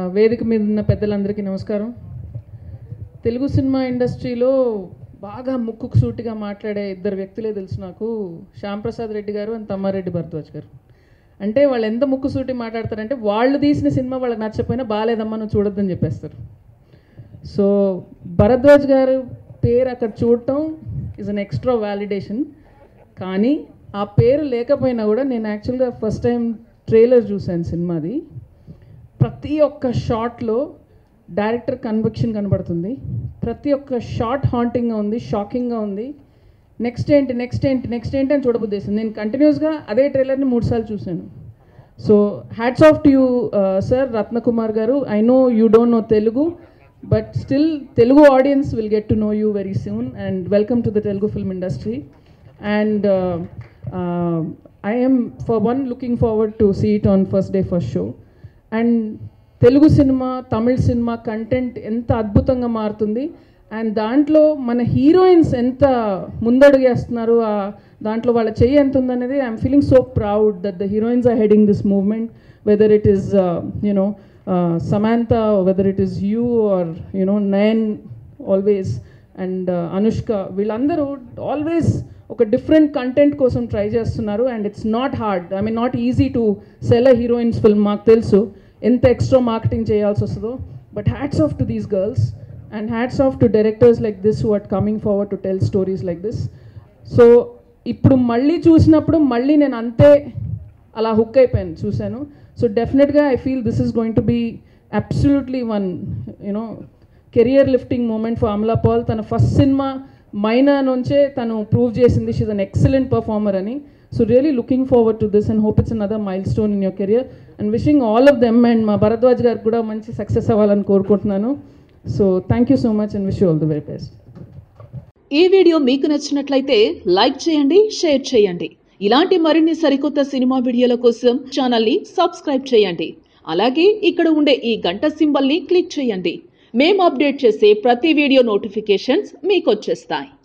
వేదిక మీద ఉన్న పెద్దలందరికీ నమస్కారం తెలుగు సినిమా ఇండస్ట్రీలో బాగా ముక్కుకు సూటిగా మాట్లాడే ఇద్దరు వ్యక్తులే తెలుసు నాకు శ్యామ్ ప్రసాద్ రెడ్డి గారు అండ్ తమ్మారెడ్డి భరద్వాజ్ గారు అంటే వాళ్ళు ఎంత ముక్కు సూటి మాట్లాడతారంటే వాళ్ళు తీసిన సినిమా వాళ్ళకి నచ్చకపోయినా బాగాలేదమ్మా నువ్వు చూడొద్దని చెప్పేస్తారు సో భరద్వాజ్ గారు పేరు అక్కడ చూడటం ఇస్ అన్ ఎక్స్ట్రా వ్యాలిడేషన్ కానీ ఆ పేరు లేకపోయినా కూడా నేను యాక్చువల్గా ఫస్ట్ టైం ట్రైలర్ చూశాను సినిమాది ప్రతి ఒక్క షాట్లో డైరెక్టర్ కన్విక్షన్ కనబడుతుంది ప్రతి ఒక్క షార్ట్ హాంటింగ్గా ఉంది షాకింగ్గా ఉంది నెక్స్ట్ ఏంటి నెక్స్ట్ ఏంటి నెక్స్ట్ ఏంటి అని చూడబుద్దేసింది నేను కంటిన్యూస్గా అదే ట్రైలర్ని మూడుసార్లు చూశాను so hats off to you sir Ratnakumar garu I know you don't know Telugu but still Telugu audience will get to know you very soon and welcome to the Telugu film industry and I am for one looking forward to see it on first day first show and Telugu cinema Tamil cinema content ఎంత అద్భుతంగా మారుతుంది and దాంట్లో మన heroines ఎంత ముందడుగేస్తున్నారు ఆ దాంట్లో వాళ్ళ చెయ్యి ఎంత ఉందనేది I'm feeling so proud that the heroines are heading this movement whether it is you know Samantha whether it is you are you know Nayan always and Anushka వీళ్ళందరూ ఆల్వేస్ ఒక డిఫరెంట్ కంటెంట్ కోసం ట్రై చేస్తున్నారు and it's not hard I mean not easy to sell a heroines film మాకు తెలుసు ఎంత extra marketing చేయాల్సి వస్తుందో but hats off to these girls and hats off to directors like this who are coming forward to tell stories like this so ఇప్పుడు మళ్ళీ చూసినప్పుడు మళ్ళీ నేను అంతే అలా హుక్ అయిపోయాను చూశాను so definitely I feel this is going to be absolutely one you know career lifting moment for Amala Paul తన ఫస్ట్ సినిమా మైనా నుంచే తను ప్రూవ్ చేసింది షీజ్ అన్ ఎక్సలెంట్ పర్ఫార్మర్ అని so really looking forward to this and hope it's another milestone in your career and wishing all of them and మా భరద్వాజ్ గారికి కూడా మంచి success అవ్వాలని కోరుకుంటున్నాను so thank you so much and wish you all the very best ఈ video మీకు నచ్చినట్లయితే like చేయండి షేర్ చేయండి ఇలాంటి మరిన్ని సరికొత్త సినిమా వీడియోల కోసం ఛానల్ని సబ్స్క్రైబ్ చేయండి అలాగే ఇక్కడ ఉండే ఈ గంట సింబల్ని క్లిక్ చేయండి మేము అప్డేట్ చేసే ప్రతి వీడియో నోటిఫికేషన్స్ మీకు వచ్చేస్తాయి